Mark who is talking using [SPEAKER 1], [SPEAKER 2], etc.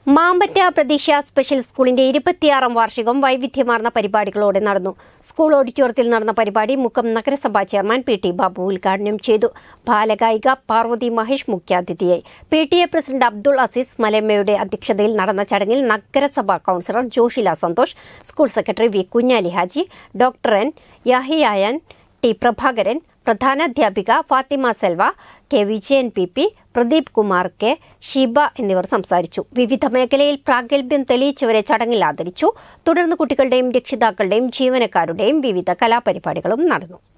[SPEAKER 1] മാമ്പറ്റ പ്രതീക്ഷ സ്പെഷ്യൽ സ്കൂളിന്റെ ഇരുപത്തിയാറാം വാർഷികം വൈവിധ്യമാർന്ന പരിപാടികളോടെ നടന്നു സ്കൂൾ ഓഡിറ്റോറിയത്തിൽ നടന്ന പരിപാടി മുക്കം നഗരസഭാ ചെയർമാൻ പി ടി ബാബു ഉദ്ഘാടനം ചെയ്തു ബാലഗായിക പാർവതി മഹേഷ് മുഖ്യാതിഥിയായി P T A president Abdul Azeez മലയമ്മയുടെ അധ്യക്ഷതയിൽ നടന്ന ചടങ്ങിൽ നഗരസഭാ councillor Joshila Santhosh school secretary V Kunhali Haji doctor N യാഹിയായൻ ടി പ്രഭാകരൻ പ്രധാനാധ്യാപിക Fathima Selva K Vijayan P P Pradeep Kumar K Shiba എന്നിവർ സംസാരിച്ചു വിവിധ മേഖലയിൽ പ്രാഗൽഭ്യം തെളിയിച്ചവരെ ചടങ്ങിൽ ആദരിച്ചു തുടർന്ന് കുട്ടികളുടെയും രക്ഷിതാക്കളുടെയും ജീവനക്കാരുടെയും വിവിധ കലാപരിപാടികളും നടന്നു